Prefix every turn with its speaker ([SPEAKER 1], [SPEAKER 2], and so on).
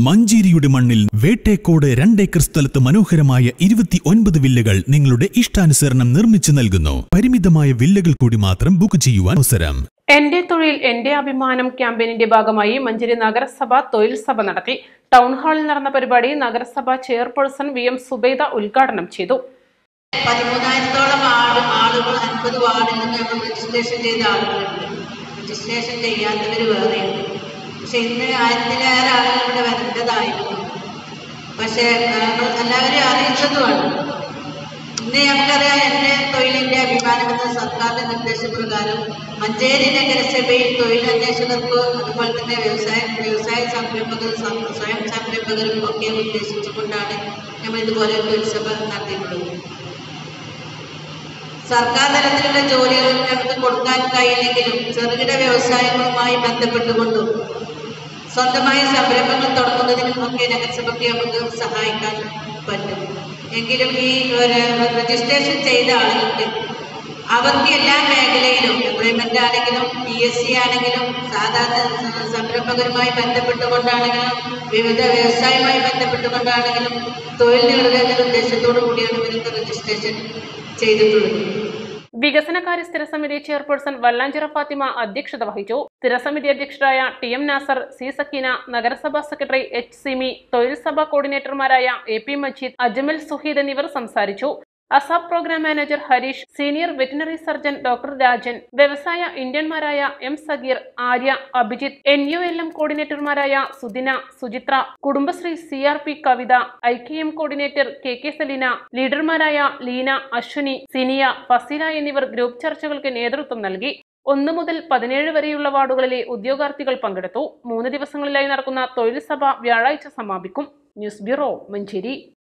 [SPEAKER 1] മഞ്ചേരിയുടെ മണ്ണിൽ വേട്ടേക്കോട് രണ്ടേക്കർ സ്ഥലത്ത് മനോഹരമായ ഇരുപത്തി ഒൻപത് വില്ലകൾ നിങ്ങളുടെ ഇഷ്ടാനുസരണം നിർമ്മിച്ചു നൽകുന്നു പരിമിതമായ വില്ലകൾ കൂടി മാത്രം ബുക്ക് ചെയ്യുവാൻ അവസരം
[SPEAKER 2] എന്റെ തൊഴിൽ എന്റെ അഭിമാനം ക്യാമ്പയിനിന്റെ ഭാഗമായി മഞ്ചേരി നഗരസഭ തൊഴിൽ സഭ നടത്തി ടൗൺ ഹാളിൽ നടന്ന പരിപാടി നഗരസഭ ചെയർപേഴ്സൺ വി എം സുബൈദ ഉദ്ഘാടനം ചെയ്തു
[SPEAKER 3] പതിമൂന്നായിരത്തോളം ആള് ആളുകൾ അൻപത് വാർഡിൽ നിന്ന് നമ്മൾ രജിസ്ട്രേഷൻ ചെയ്ത ആളുകളുണ്ട് രജിസ്ട്രേഷൻ ചെയ്യാത്തവർ വേറെയുണ്ട് പക്ഷെ ഇന്ന് ആയിരത്തിലേറെ ആളുകൾ ഇവിടെ വരേണ്ടതായിരുന്നു പക്ഷേ നമ്മൾ എല്ലാവരെയും അറിയിച്ചതുമാണ് ഇന്ന് ഞങ്ങൾക്കറിയാം എൻ്റെ തൊഴിലിൻ്റെ അഭിമാനം എന്ന സർക്കാരിൻ്റെ നിർദ്ദേശപ്രകാരം മഞ്ചേരി നഗരസഭയിൽ തൊഴിലന്വേഷകർക്ക് അതുപോലെ തന്നെ വ്യവസായ വ്യവസായ സംരംഭകർ സം- സ്വയം സംരംഭകരും ഒക്കെ ഉദ്ദേശിച്ചുകൊണ്ടാണ് നമ്മൾ ഇതുപോലെ ഒരു തൊഴിൽ സഭ നടത്തിയിട്ടുള്ളത് സർക്കാർ തലത്തിലുള്ള ജോലികൾ ഞങ്ങൾക്ക് കൊടുക്കാൻ കഴിയില്ലെങ്കിലും ചെറുകിട വ്യവസായങ്ങളുമായി ബന്ധപ്പെട്ടുകൊണ്ടും സ്വന്തമായി സംരംഭങ്ങൾ തുടങ്ങുന്നതിനും ഒക്കെ നഗരസഭയ്ക്ക് നമുക്ക് സഹായിക്കാൻ പറ്റും എങ്കിലും ഈ ഒരു രജിസ്ട്രേഷൻ ചെയ്ത ആളുകൾക്ക് അവർക്ക് എല്ലാ മേഖലയിലും എംപ്ലോയ്മെന്റ് ആണെങ്കിലും പി എസ് സി ആണെങ്കിലും സാധാരണ സ- സംരംഭകരുമായി ബന്ധപ്പെട്ടുകൊണ്ടാണെങ്കിലും വിവിധ വ്യവസായവുമായി ബന്ധപ്പെട്ടുകൊണ്ടാണെങ്കിലും തൊഴിൽ നേടുക എന്ന ഉദ്ദേശത്തോടു കൂടിയാണ് ഇവർക്ക് രജിസ്ട്രേഷൻ ചെയ്തിട്ടുള്ളത്
[SPEAKER 2] വികസനകാര്യ സ്ഥിരസമിതി ചെയർപേഴ്സൺ വല്ലാഞ്ചിറ ഫാത്തിമ അധ്യക്ഷത വഹിച്ചു സ്ഥിരസമിതി അധ്യക്ഷരായ T M Nasar C Sakeena നഗരസഭാ സെക്രട്ടറി എച്ച് സിമി തൊഴിൽ സഭാ കോർഡിനേറ്റർമാരായ എ പി മജീദ് അജ്മൽ സുഹീദ് എന്നിവർ സംസാരിച്ചു ASAP programme manager Harish senior veterinary surgeon doctor Rajan വ്യവസായ ഇന്ത്യന്മാരായ M Sageer Arya Abhijith N U L M കോർഡിനേറ്റർമാരായ Sudina Suchitra Kudumbashree C R P Kavitha I K M coordinator K K Saleena ലീഡർമാരായ ലീന അശ്വിനി സിനിയ ഫസീല എന്നിവർ ഗ്രൂപ്പ് ചർച്ചകൾക്ക് നേതൃത്വം നൽകി ഒന്ന് മുതൽ പതിനേഴ് വരെയുള്ള വാർഡുകളിലെ ഉദ്യോഗാർത്ഥികൾ പങ്കെടുത്തു മൂന്ന് ദിവസങ്ങളിലായി നടക്കുന്ന തൊഴിൽ സഭ വ്യാഴാഴ്ച സമാപിക്കും ന്യൂസ് ബ്യൂറോ മഞ്ചേരി